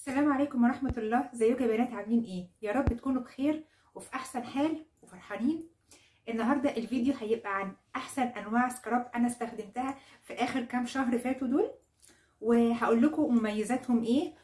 السلام عليكم ورحمة الله ازيكم يا بنات عاملين ايه يا رب تكونوا بخير وفي احسن حال وفرحانين النهاردة الفيديو هيبقى عن احسن انواع سكراب انا استخدمتها في اخر كام شهر فاتوا دول وهقول لكم مميزاتهم ايه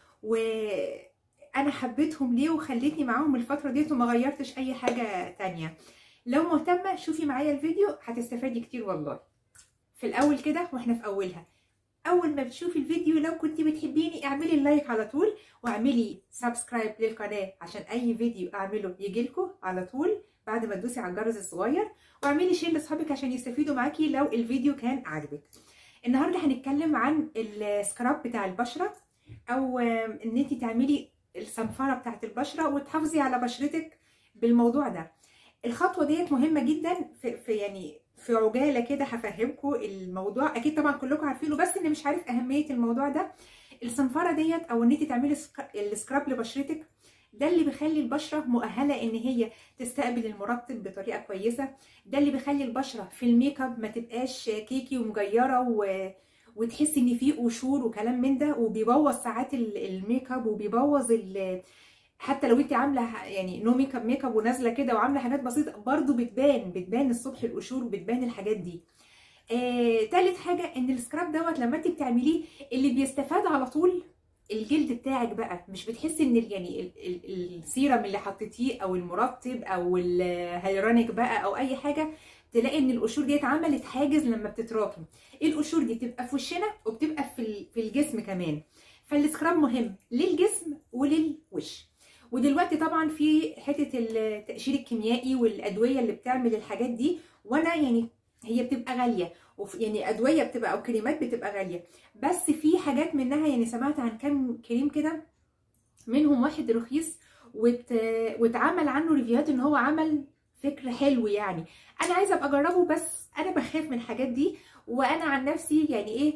وانا حبيتهم ليه وخلتني معاهم الفترة ديت وما غيرتش اي حاجة تانية لو مهتمة شوفي معايا الفيديو هتستفادي كتير والله في الاول كده واحنا في اولها اول ما بتشوفي الفيديو لو كنت بتحبيني اعملي اللايك على طول واعملي سبسكرايب للقناه عشان اي فيديو اعمله يجيلكوا على طول بعد ما تدوسي على الجرس الصغير واعملي شير لاصحابك عشان يستفيدوا معاكي لو الفيديو كان عاجبك النهارده هنتكلم عن السكراب بتاع البشره او ان انت تعملي الصنفره بتاعت البشره وتحافظي على بشرتك بالموضوع ده الخطوه ديت مهمه جدا في, في يعني في عجاله كده هفهمكم الموضوع اكيد طبعا كلكم عارفينه بس اللي مش عارف اهميه الموضوع ده الصنفره ديت او ان انت تعملي السكراب لبشرتك ده اللي بيخلي البشره مؤهله ان هي تستقبل المرطب بطريقه كويسه ده اللي بيخلي البشره في الميك اب ما تبقاش كيكي ومجيره و... وتحسي ان في قشور وكلام من ده وبيبوظ ساعات الميك اب وبيبوظ ال... حتى لو انت عامله يعني نو ميك اب ميك اب ونازله كده وعامله حاجات بسيطه برضو بتبان بتبان الصبح القشور وبتبان الحاجات دي آه، تالت حاجه ان السكراب دوت لما انت بتعمليه اللي بيستفاد على طول الجلد بتاعك بقى مش بتحسي ان يعني ال ال السيرم اللي حطيتيه او المرطب او الهيرونيك بقى او اي حاجه تلاقي ان القشور ديت عملت حاجز لما بتتراكم القشور دي بتبقى في وشنا وبتبقى في في الجسم كمان فالسكراب مهم للجسم وللوش ودلوقتي طبعا في حته التقشير الكيميائي والادويه اللي بتعمل الحاجات دي وانا يعني هي بتبقى غاليه يعني ادويه بتبقى او كريمات بتبقى غاليه بس في حاجات منها يعني سمعت عن كام كريم كده منهم واحد رخيص وت... واتعمل عنه ريفيوهات ان هو عمل فكر حلو يعني انا عايزه ابقى اجربه بس انا بخاف من الحاجات دي وانا عن نفسي يعني ايه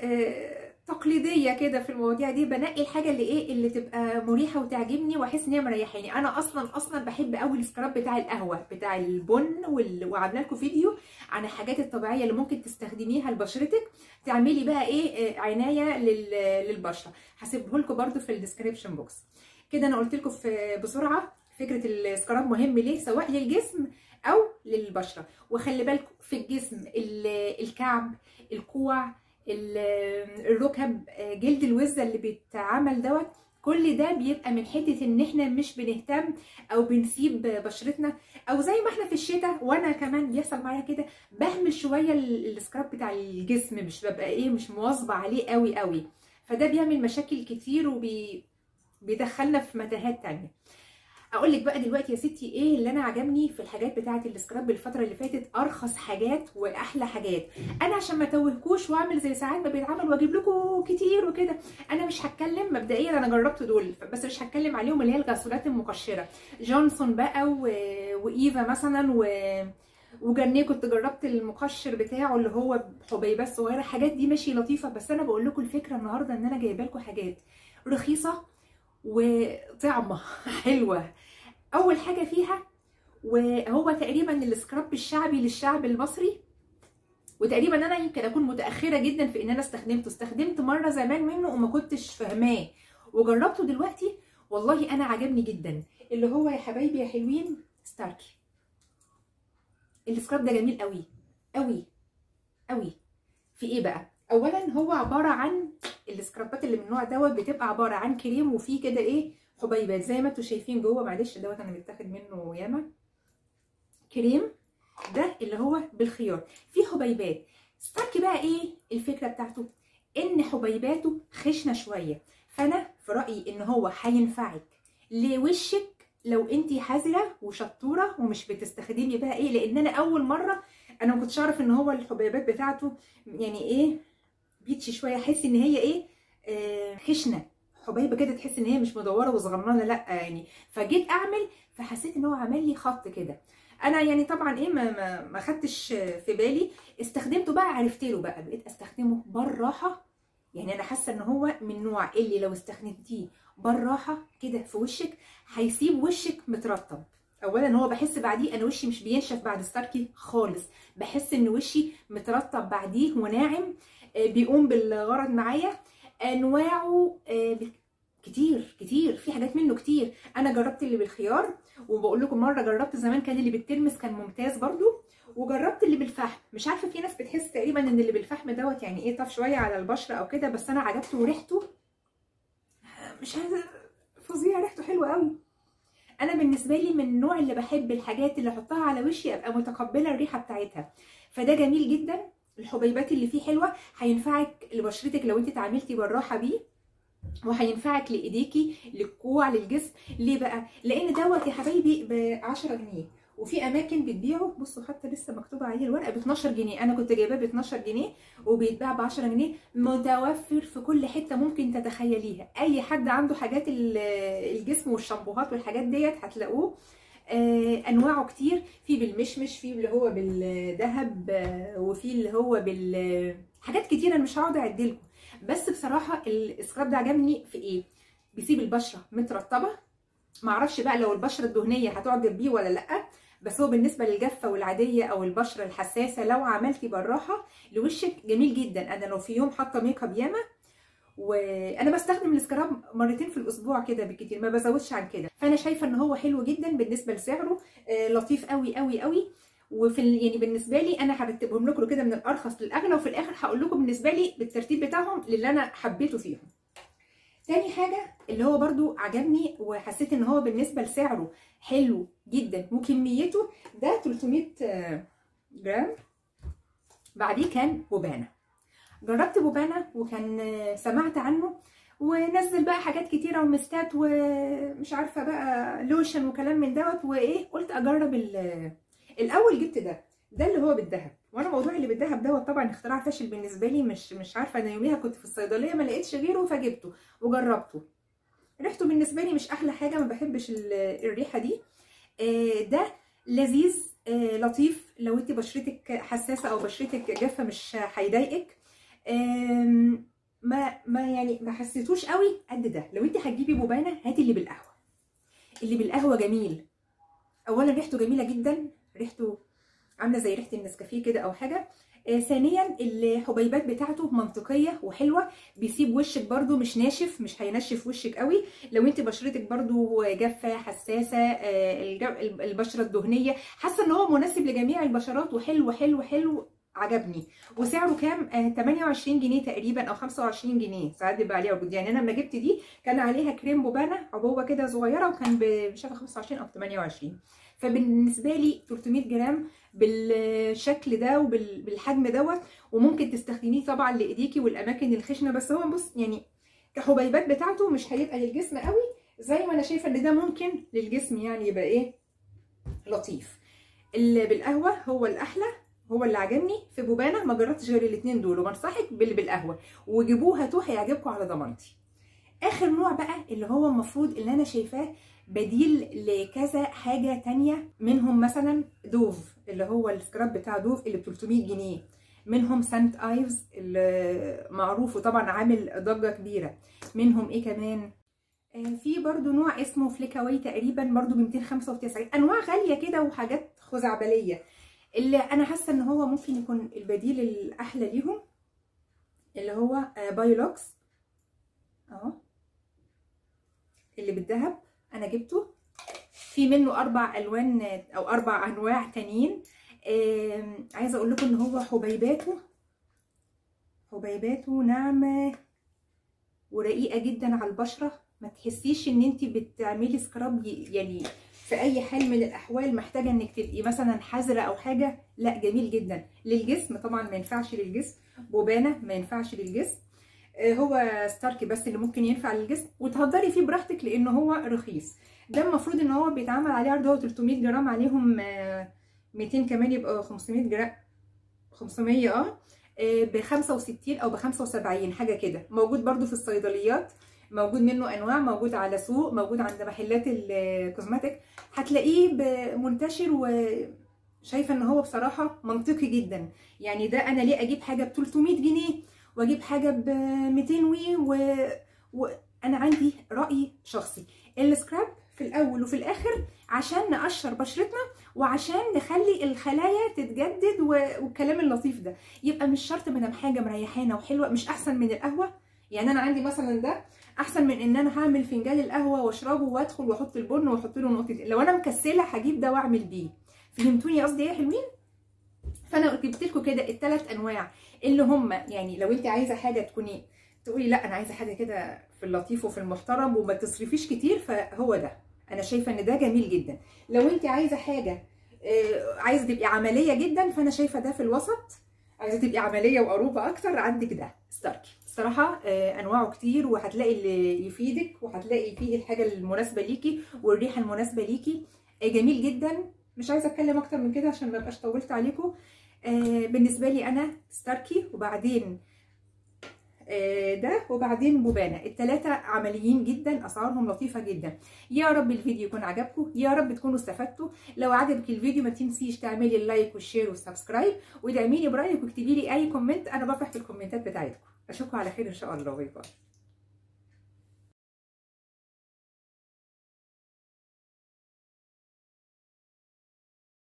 آه تقليديه كده في المواضيع دي بنقي الحاجه اللي ايه اللي تبقى مريحه وتعجبني واحس ان هي مريحاني انا اصلا اصلا بحب قوي السكراب بتاع القهوه بتاع البن وال... وعامله لكم فيديو عن الحاجات الطبيعيه اللي ممكن تستخدميها لبشرتك تعملي بقى ايه عنايه لل... للبشره هسيبه لكم برده في الديسكريبشن بوكس كده انا قلت لكم بسرعه فكره السكراب مهم ليه سواء للجسم او للبشره وخلي بالكم في الجسم الكعب الكوع الركب جلد الوزه اللي بيتعمل دوت كل ده بيبقى من حته ان احنا مش بنهتم او بنسيب بشرتنا او زي ما احنا في الشتاء وانا كمان بيحصل معايا كده بهمل شويه السكراب بتاع الجسم مش ببقى ايه مش مواظبه عليه قوي قوي فده بيعمل مشاكل كتير وبيدخلنا في متاهات تانية اقول لك بقى دلوقتي يا ستي ايه اللي انا عجبني في الحاجات بتاعه السكراب الفتره اللي فاتت ارخص حاجات واحلى حاجات انا عشان ما توهكوش واعمل زي ساعات ما بيتعمل واجيب لكم كتير وكده انا مش هتكلم مبدئيا انا جربت دول بس مش هتكلم عليهم اللي هي الغسولات المقشره جونسون بقى و... وايفا مثلا و وجرنيه كنت جربت المقشر بتاعه اللي هو حبيبات صغيره الحاجات دي ماشي لطيفه بس انا بقول لكم الفكره النهارده ان انا جايبه لكم حاجات رخيصه وطعمه حلوه اول حاجه فيها وهو تقريبا السكراب الشعبي للشعب المصري وتقريبا انا يمكن اكون متاخره جدا في ان انا استخدمته استخدمت مره زمان منه وما كنتش فاهماه وجربته دلوقتي والله انا عجبني جدا اللي هو يا حبايبي يا حلوين ستاركي السكراب ده جميل قوي قوي قوي في ايه بقى اولا هو عباره عن السكرابات اللي من النوع دوت بتبقى عباره عن كريم وفيه كده ايه حبيبات زي ما انتم شايفين جوه معلش دوت انا متاخد منه ياما كريم ده اللي هو بالخيار فيه حبيبات ستاركي بقى ايه الفكره بتاعته ان حبيباته خشنه شويه فانا في رايي ان هو هينفعك لوشك لو انت حذره وشطوره ومش بتستخدمي بقى ايه لان انا اول مره انا ما كنتش اعرف ان هو الحبيبات بتاعته يعني ايه بيتشي شويه احس ان هي ايه آه خشنه حبيبه كده تحس ان هي مش مدوره وصغننه لا يعني فجيت اعمل فحسيت ان هو عمل لي خط كده انا يعني طبعا ايه ما ما, ما خدتش في بالي استخدمته بقى عرفت له بقى بقيت استخدمه بالراحه يعني انا حاسه ان هو من النوع اللي لو استخدمتيه بالراحه كده في وشك هيسيب وشك مترطب اولا هو بحس بعديه انا وشي مش بينشف بعد ستاركي خالص بحس ان وشي مترطب بعديه وناعم بيقوم بالغرض معايا انواعه كتير كتير في حاجات منه كتير انا جربت اللي بالخيار وبقول لكم مره جربت زمان كان اللي بالترمس كان ممتاز برضو وجربت اللي بالفحم مش عارفه في ناس بتحس تقريبا ان اللي بالفحم دوت يعني ايه طف شويه على البشره او كده بس انا عجبته وريحته مش عايزه فظيع ريحته حلوه قوي انا بالنسبه لي من النوع اللي بحب الحاجات اللي احطها على وشي ابقى متقبله الريحه بتاعتها فده جميل جدا الحبيبات اللي فيه حلوه هينفعك لبشرتك لو انت اتعاملتي بالراحه بيه وهينفعك لايديكي للكوع للجسم ليه بقى لان دوت يا حبايبي ب 10 جنيه وفي اماكن بتبيعه بصوا حتى لسه مكتوب عليه الورقه ب 12 جنيه انا كنت جايباه ب 12 جنيه وبيتباع ب 10 جنيه متوفر في كل حته ممكن تتخيليها اي حد عنده حاجات الجسم والشامبوهات والحاجات ديت هتلاقوه آه انواعه كتير في بالمشمش في اللي هو بالذهب آه وفي اللي هو بال حاجات كتير انا مش هقعد اعدلكم بس بصراحه السكراب ده عجبني في ايه بيسيب البشره مترطبه معرفش بقى لو البشره الدهنيه هتعجب بيه ولا لا بس هو بالنسبه للجافه والعاديه او البشره الحساسه لو عملتي بالراحه لوشك جميل جدا انا لو في يوم حاطه ميك اب ياما وانا بستخدم السكراب مرتين في الاسبوع كده بالكتير ما بزودش عن كده فانا شايفه ان هو حلو جدا بالنسبه لسعره آه لطيف قوي قوي قوي وفي يعني بالنسبه لي انا هرتبهم لكم كده من الارخص للاغلى وفي الاخر هقول لكم بالنسبه لي بالترتيب بتاعهم للي انا حبيته فيهم تاني حاجة اللي هو برضو عجبني وحسيت ان هو بالنسبة لسعره حلو جدا وكميته ده 300 جرام بعديه كان بوبانا جربت بوبانا وكان سمعت عنه ونزل بقى حاجات كتيرة ومستات ومش عارفة بقى لوشن وكلام من دوت وايه قلت اجرب الاول جبت ده ده اللي هو بالذهب وانا موضوع اللي بالذهب دوت طبعا اختراع فاشل بالنسبه لي مش مش عارفه انا يوميها كنت في الصيدليه ما لقيتش غيره فجبته وجربته ريحته بالنسبه لي مش احلى حاجه ما بحبش الريحه دي آه ده لذيذ آه لطيف لو انت بشرتك حساسه او بشرتك جافه مش هيضايقك ما ما يعني ما حسيتوش قوي قد ده لو انت هتجيبي بوبانه هاتي اللي بالقهوه اللي بالقهوه جميل اولا ريحته جميله جدا ريحته عامله زي ريحه النسكافيه كده او حاجه آه ثانيا الحبيبات بتاعته منطقيه وحلوه بيسيب وشك برده مش ناشف مش هينشف وشك قوي لو انت بشرتك برده جافه حساسه آه البشره الدهنيه حاسه ان هو مناسب لجميع البشرات وحلو حلو حلو عجبني وسعره كام آه 28 جنيه تقريبا او 25 جنيه ساعات بيبقى عليها وجود يعني انا لما جبت دي كان عليها كريم بوبانا عبوه كده صغيره وكان مش عارفه 25 او 28 فبالنسبه لي 300 جرام بالشكل ده وبالحجم دوت وممكن تستخدميه طبعا لايديكي والاماكن الخشنه بس هو بص يعني كحبيبات بتاعته مش هيبقى للجسم قوي زي ما انا شايفه ان ده ممكن للجسم يعني يبقى ايه لطيف اللي بالقهوه هو الاحلى هو اللي عجبني في بوبانا ما جربتش غير الاثنين دول وبنصحك باللي بالقهوه وجيبوه هاتوه هيعجبكم على ضمانتي اخر نوع بقى اللي هو المفروض اللي انا شايفاه بديل لكذا حاجة تانية منهم مثلا دوف اللي هو السكراب بتاع دوف اللي ب 300 جنيه منهم سانت ايفز اللي معروف وطبعا عامل ضجة كبيرة منهم ايه كمان في برضو نوع اسمه فليكاوي تقريبا برضو ب 295 انواع غالية كده وحاجات خزعبلية اللي انا حاسة ان هو ممكن يكون البديل الاحلى ليهم اللي هو بايولوكس اهو اللي بالذهب انا جبته في منه اربع الوان او اربع انواع تانيين عايزه اقول لكم ان هو حبيباته حبيباته ناعمه ورقيقه جدا على البشره ما تحسيش ان انت بتعملي سكراب يعني في اي حال من الاحوال محتاجه انك تبقي مثلا حذره او حاجه لا جميل جدا للجسم طبعا ما ينفعش للجسم بوبانه ما ينفعش للجسم هو ستاركي بس اللي ممكن ينفع للجسم وتهدري فيه براحتك لان هو رخيص ده المفروض ان هو بيتعمل عليه عرض هو 300 جرام عليهم 200 كمان يبقى 500 جرام 500 اه ب 65 او ب 75 حاجه كده موجود برده في الصيدليات موجود منه انواع موجود على سوق موجود عند محلات الكوزماتيك هتلاقيه منتشر وشايفه ان هو بصراحه منطقي جدا يعني ده انا ليه اجيب حاجه ب 300 جنيه واجيب حاجه ب 200 وي و... وانا عندي راي شخصي السكراب في الاول وفي الاخر عشان نقشر بشرتنا وعشان نخلي الخلايا تتجدد و... والكلام اللطيف ده يبقى مش شرط ما دام حاجه مريحانا وحلوه مش احسن من القهوه يعني انا عندي مثلا ده احسن من ان انا هعمل فنجان القهوه واشربه وادخل واحط البن واحط له نقطه لو انا مكسله هجيب ده واعمل بيه فهمتوني قصدي ايه يا حلوين فانا جبت لكم كده الثلاث انواع اللي هم يعني لو انت عايزه حاجه تكوني تقولي لا انا عايزه حاجه كده في اللطيف وفي المحترم وما تصرفيش كتير فهو ده انا شايفه ان ده جميل جدا لو انت عايزه حاجه آه، عايزه تبقي عمليه جدا فانا شايفه ده في الوسط عايزه تبقي عمليه وقروبه اكتر عندك ده ستاركي الصراحه آه، انواعه كتير وهتلاقي اللي يفيدك وهتلاقي فيه الحاجه المناسبه ليكي والريحه المناسبه ليكي آه، جميل جدا مش عايزه اتكلم اكتر من كده عشان ما ابقاش طولت عليكم آه، بالنسبه لي انا ستاركي وبعدين آه، ده وبعدين بوبانا الثلاثه عمليين جدا اسعارهم لطيفه جدا يا رب الفيديو يكون عجبكم يا رب تكونوا استفدتوا لو عجبك الفيديو ما تنسيش تعملي اللايك والشير والسبسكرايب وادعميني برايك واكتبي لي اي كومنت انا بفرح بالكومنتات بتاعتكم اشوفكم على خير ان شاء الله باي باي